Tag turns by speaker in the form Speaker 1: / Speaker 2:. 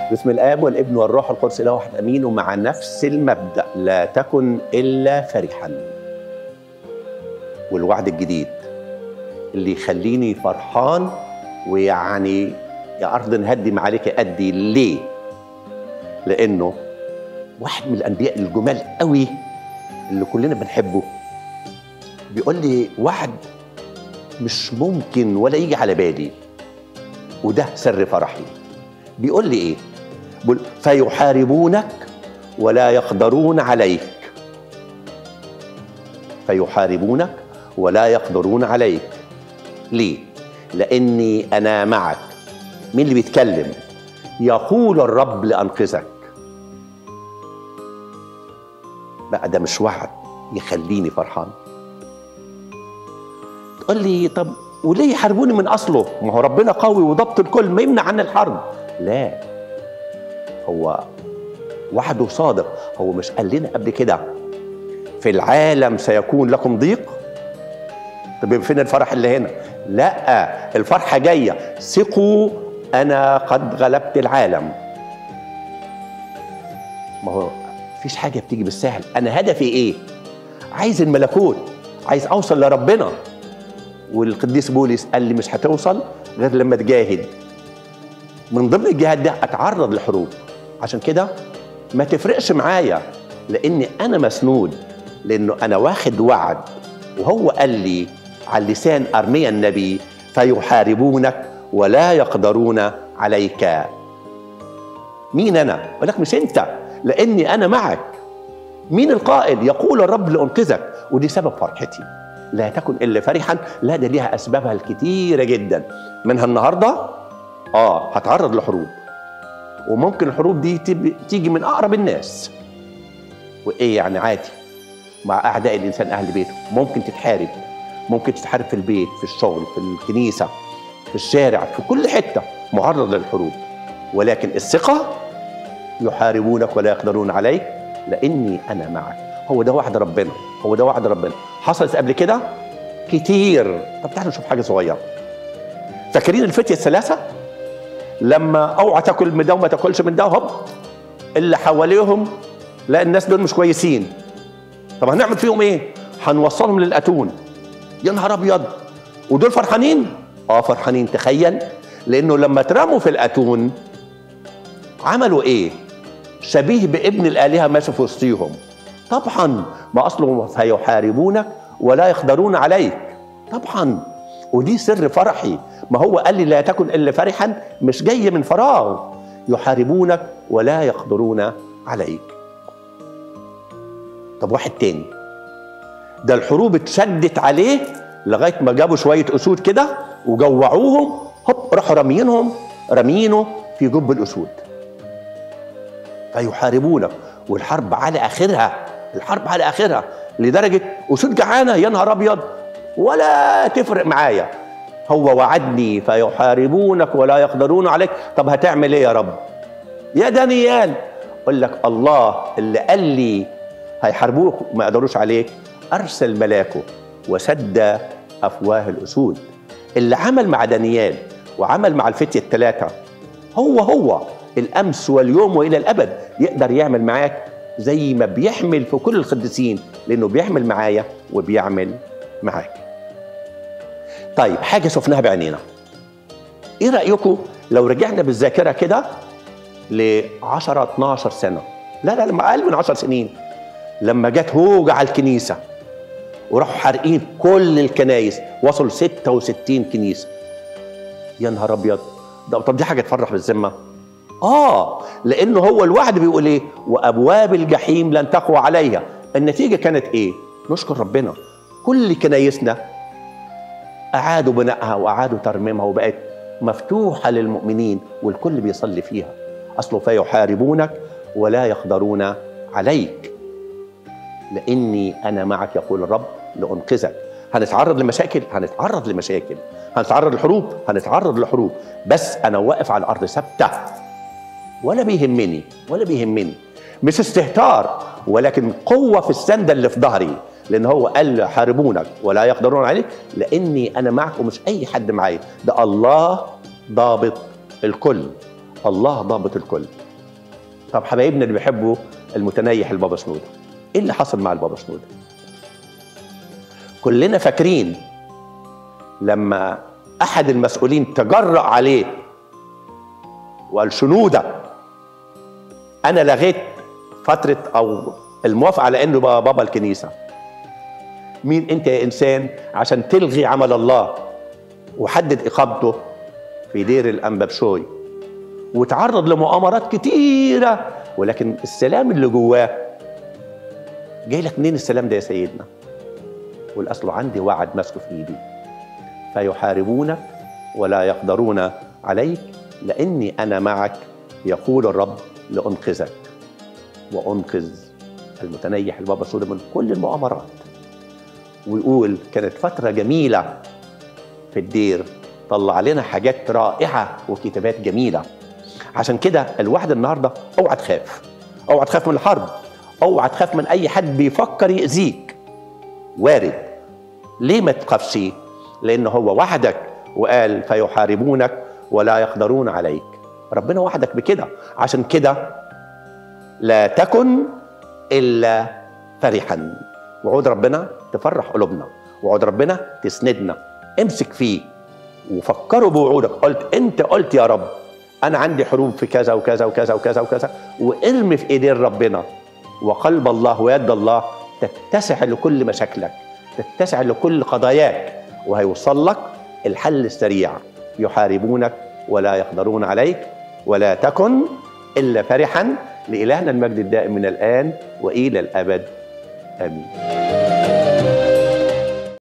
Speaker 1: باسم الاب والابن والروح القدس اله واحد امين ومع نفس المبدا لا تكن الا فرحا والوعد الجديد اللي يخليني فرحان ويعني يا ارض نهدم عليك ادي ليه؟ لانه واحد من الانبياء الجمال قوي اللي كلنا بنحبه بيقول لي وعد مش ممكن ولا يجي على بالي وده سر فرحي بيقول لي ايه بيقول فيحاربونك ولا يقدرون عليك فيحاربونك ولا يقدرون عليك ليه لاني انا معك مين اللي بيتكلم يقول الرب لانقذك بقى ده مش وعد يخليني فرحان تقول لي طب وليه يحاربوني من اصله ما هو ربنا قوي وضبط الكل ما يمنع عن الحرب لا هو وعده صادق هو مش قال لنا قبل كده في العالم سيكون لكم ضيق طب فين الفرح اللي هنا لا الفرحه جايه ثقوا انا قد غلبت العالم ما هو مفيش حاجه بتيجي بالسهل انا هدفي ايه عايز الملكوت عايز اوصل لربنا والقديس بولس قال لي مش هتوصل غير لما تجاهد من ضمن الجهاد ده اتعرض لحروب عشان كده ما تفرقش معايا لاني انا مسنود لانه انا واخد وعد وهو قال لي على لسان ارميا النبي فيحاربونك ولا يقدرون عليك مين انا اقول لك مش انت لاني انا معك مين القائد يقول الرب لانقذك ودي سبب فرحتي لا تكن الا فرحا لا ده ليها اسبابها الكتيره جدا منها النهارده اه هتعرض لحروب وممكن الحروب دي تيجي من اقرب الناس وايه يعني عادي مع اعداء الانسان اهل بيته ممكن تتحارب ممكن تتحارب في البيت في الشغل في الكنيسه في الشارع في كل حته معرض للحروب ولكن الثقه يحاربونك ولا يقدرون عليك لاني انا معك هو ده وعد ربنا هو ده وعد ربنا حصلت قبل كده كتير طب تعالوا نشوف حاجه صغيره فاكرين الفتيه الثلاثه لما اوعى تاكل من ده وما تاكلش من ده هوب اللي حواليهم لا الناس دول مش كويسين طب هنعمل فيهم ايه هنوصلهم للاتون يا نهار ابيض ودول فرحانين اه فرحانين تخيل لانه لما اترموا في الاتون عملوا ايه شبيه بابن الالهه ماشي في وسطيهم طبعا ما اصله فيحاربونك ولا يقدرون عليك طبعا ودي سر فرحي ما هو قال لي لا تكن الا فرحا مش جاي من فراغ يحاربونك ولا يقدرون عليك طب واحد تاني ده الحروب اتشدت عليه لغايه ما جابوا شويه اسود كده وجوعوهم هوب راحوا راميينهم راميينه في جب الاسود فيحاربونك والحرب على اخرها الحرب على اخرها لدرجه اسود جعانه يا نهار ابيض ولا تفرق معايا هو وعدني فيحاربونك ولا يقدرون عليك طب هتعمل ايه يا رب يا دانيال اقول لك الله اللي قال لي هيحاربوك وما يقدروش عليك ارسل ملاكه وسد افواه الاسود اللي عمل مع دانيال وعمل مع الفتيه الثلاثه هو هو الامس واليوم والى الابد يقدر يعمل معاك زي ما بيحمل في كل القديسين لانه بيحمل معايا وبيعمل معاك طيب حاجه شفناها بعينينا ايه رايكم لو رجعنا بالذاكره كده ل 10 12 سنه لا لا لما اقل من 10 سنين لما جت هوجة على الكنيسه وراحوا حارقين كل الكنايس وصلوا 66 كنيسه يا نهار ابيض ده طب دي حاجه تفرح بالذمه اه لانه هو الوعد بيقول ايه وابواب الجحيم لن تقوى عليها النتيجه كانت ايه نشكر ربنا كل كنايسنا اعادوا بنائها واعادوا ترميمها وبقت مفتوحه للمؤمنين والكل بيصلي فيها اصله فيحاربونك ولا يقدرون عليك لاني انا معك يقول الرب لانقذك هنتعرض لمشاكل هنتعرض لمشاكل هنتعرض لحروب هنتعرض لحروب بس انا واقف على الارض ثابته ولا بيهمني ولا بيهمني مش استهتار ولكن قوة في السندة اللي في ظهري لأن هو قال حاربونك ولا يقدرون عليك لأني أنا معك ومش أي حد معايا ده الله ضابط الكل الله ضابط الكل طب حبايبنا اللي بيحبوا المتنيح البابا سنودة ايه اللي حصل مع البابا سنودة كلنا فاكرين لما احد المسؤولين تجرأ عليه وقال شنودة انا لغيت فترة او الموافقة على انه بقى بابا الكنيسة مين انت يا انسان عشان تلغي عمل الله وحدد اقامته في دير الانبا بشوي وتعرض لمؤامرات كتيرة ولكن السلام اللي جواه جاي لك منين السلام ده يا سيدنا والاصل عندي وعد ماسكه في ايدي فيحاربونك ولا يقدرون عليك لاني انا معك يقول الرب لانقذك وانقذ المتنيح البابا سودا من كل المؤامرات ويقول كانت فتره جميله في الدير طلع لنا حاجات رائعه وكتابات جميله عشان كده الواحد النهارده اوعى تخاف اوعى تخاف من الحرب اوعى تخاف من اي حد بيفكر يأذيك وارد ليه ما تخافش لان هو وحدك وقال فيحاربونك ولا يقدرون عليك ربنا وحدك بكده عشان كده لا تكن الا فرحا وعود ربنا تفرح قلوبنا وعود ربنا تسندنا امسك فيه وفكروا بوعودك قلت انت قلت يا رب انا عندي حروب في كذا وكذا وكذا وكذا وكذا وارمي في ايدين ربنا وقلب الله ويد الله تتسع لكل مشاكلك تتسع لكل قضاياك وهيوصل لك الحل السريع يحاربونك ولا يقدرون عليك ولا تكن الا فرحا لالهنا المجد الدائم من الان والى الابد امين